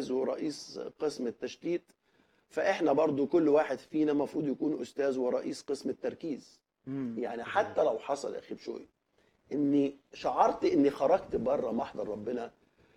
استاذ ورئيس قسم التشتيت فاحنا برضو كل واحد فينا المفروض يكون استاذ ورئيس قسم التركيز مم. يعني حتى لو حصل يا اخي بشوي اني شعرت اني خرجت بره محضر ربنا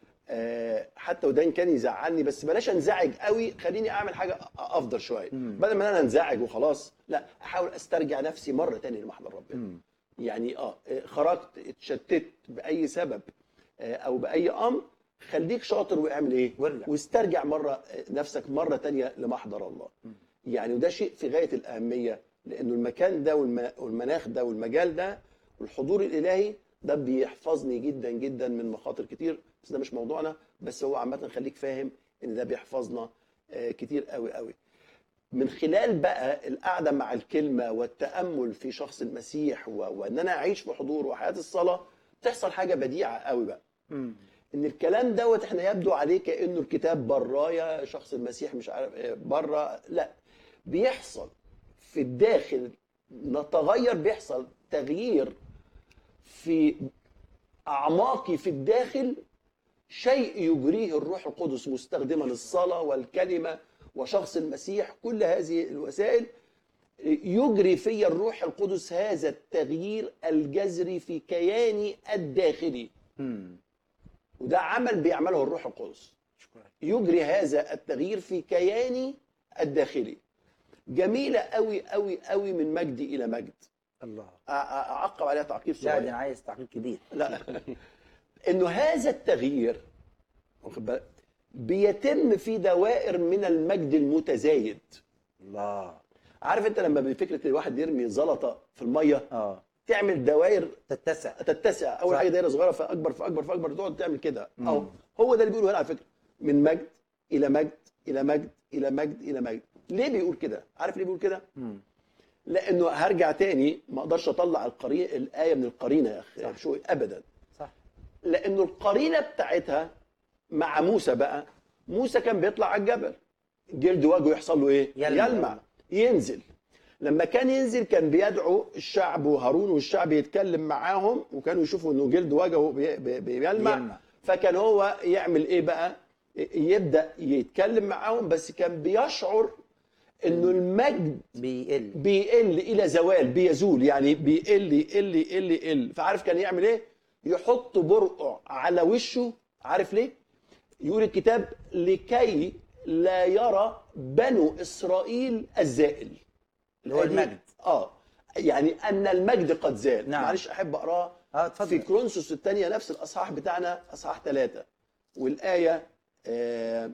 آه، حتى وده إن كان يزعلني بس بلاش انزعج قوي خليني اعمل حاجه أ- افضل شويه مم. بدل ما انا انزعج وخلاص لا احاول استرجع نفسي مره تاني لمحضر ربنا مم. يعني اه آه، خرجت اتشتت باي سبب آه، او باي امر خليك شاطر واعمل ايه وارجع. واسترجع مره آه، نفسك مره تانية لمحضر الله يعني وده شيء في غايه الاهميه لانه المكان ده والم- والمناخ ده والمجال ده والحضور الالهي ده بيحفظني جدا جدا من مخاطر كتير بس ده مش موضوعنا بس هو عامه خليك فاهم ان ده بيحفظنا آه، كتير قوي قوي من خلال بقى القعده مع الكلمه والتامل في شخص المسيح و- وان انا اعيش في حضور وحياه الصلاه تحصل حاجه بديعه قوي بقى مم. ان الكلام دوت احنا يبدو عليه كانه الكتاب برايا شخص المسيح مش عارف إيه، بره لا بيحصل في الداخل نتغير بيحصل تغيير في اعماقي في الداخل شيء يجريه الروح القدس مستخدما الصلاه والكلمه وشخص المسيح كل هذه الوسائل يجري في الروح القدس هذا التغيير الجذري في كياني الداخلي مم. وده عمل بيعمله الروح القدس شكرا يجري هذا التغيير في كياني الداخلي جميلة قوي قوي قوي من مجد إلى مجد الله أ- أ- أعقب عليها تعقيب لا ده صغير انا عايز تعقيب كبير لا إنه هذا التغيير واخد بالك؟ بيتم في دوائر من المجد المتزايد الله عارف انت لما بفكره الواحد يرمي زلطه في الميه اه تعمل دوائر تتسع تتسع اول صح. حاجه دايره صغيره فاكبر فاكبر فاكبر تقعد تعمل كده مم. او هو ده اللي بيقوله هنا على فكره من مجد الى مجد الى مجد الى مجد الى مجد ليه بيقول كده عارف ليه بيقول كده مم. لانه هرجع تاني ما اقدرش اطلع القرين الايه من القرينه يا اخي صح. شو ابدا صح لانه القرينه بتاعتها مع موسى بقى موسى كان بيطلع على الجبل جلد وجهه يحصل له ايه يلمع. يلمع ينزل لما كان ينزل كان بيدعو الشعب وهارون والشعب يتكلم معاهم وكانوا يشوفوا انه جلد وجهه بي- بي- بيلمع يلمع. فكان هو يعمل ايه بقى يبدا يتكلم معاهم بس كان بيشعر انه المجد بيقل بيقل الى زوال بيزول يعني بيقل يقل يقل يقل فعارف كان يعمل ايه يحط برقع على وشه عارف ليه يقول الكتاب لكي لا يرى بنو اسرائيل الزائل اللي هو دي- المجد. اه يعني ان المجد قد زال نعم. معلش احب اقراها اه اتفضل في كرونسوس الثانيه نفس الاصحاح بتاعنا اصحاح ثلاثة والايه آه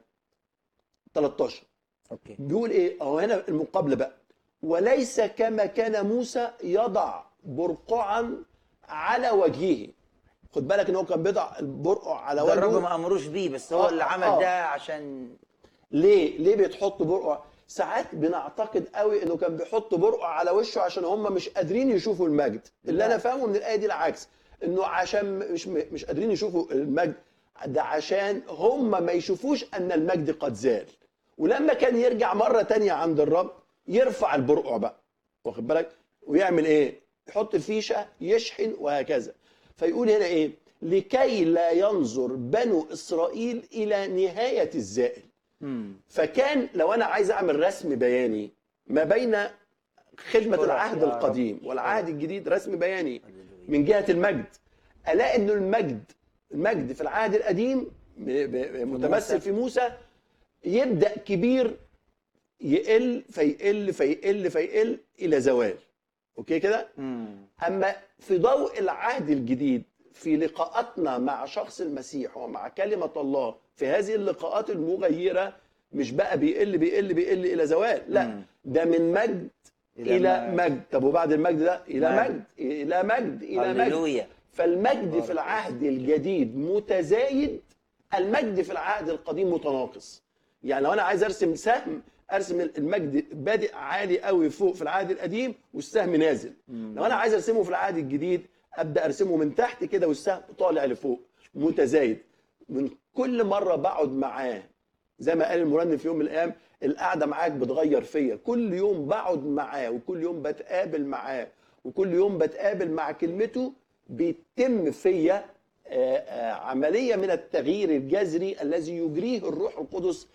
13 اوكي بيقول ايه اهو هنا المقابله بقى وليس كما كان موسى يضع برقعا على وجهه خد بالك ان هو كان بيضع البرقع على ده الرب وجهه ما امروش بيه بس هو آه، اللي عمل آه. ده عشان ليه ليه بيتحط برقع ساعات بنعتقد قوي انه كان بيحط برقع على وشه عشان هم مش قادرين يشوفوا المجد اللي لا. انا فاهمه من الايه دي العكس انه عشان مش مش قادرين يشوفوا المجد ده عشان هم ما يشوفوش ان المجد قد زال ولما كان يرجع مره تانية عند الرب يرفع البرقع بقى واخد بالك ويعمل ايه يحط الفيشه يشحن وهكذا فيقول هنا ايه لكي لا ينظر بنو اسرائيل الى نهايه الزائل مم. فكان لو انا عايز اعمل رسم بياني ما بين خدمه أشكرك العهد يا رب. القديم والعهد الجديد رسم بياني هللويا. من جهه المجد الاقي انه المجد المجد في العهد القديم ب- ب- متمثل في موسى يبدا كبير يقل فيقل فيقل فيقل الى زوال اوكي كده مم. اما في ضوء العهد الجديد في لقاءاتنا مع شخص المسيح ومع كلمه الله في هذه اللقاءات المغيره مش بقى بيقل بيقل بيقل الى زوال لا مم. ده من مجد إلى الى, مجد. مجد طب وبعد المجد ده الى مجد. مجد الى مجد الى مجد هللويا فالمجد في العهد الجديد متزايد المجد في العهد القديم متناقص يعني لو انا عايز ارسم سهم ارسم المجد بادئ عالي قوي فوق في العهد القديم والسهم نازل لو انا عايز ارسمه في العهد الجديد ابدا ارسمه من تحت كده والسهم طالع لفوق متزايد من كل مره بقعد معاه زي ما قال المرنم في يوم من الايام القعده معاك بتغير فيا كل يوم بقعد معاه وكل يوم بتقابل معاه وكل يوم بتقابل مع كلمته بيتم فيا آه، آه، عمليه من التغيير الجذري الذي يجريه الروح القدس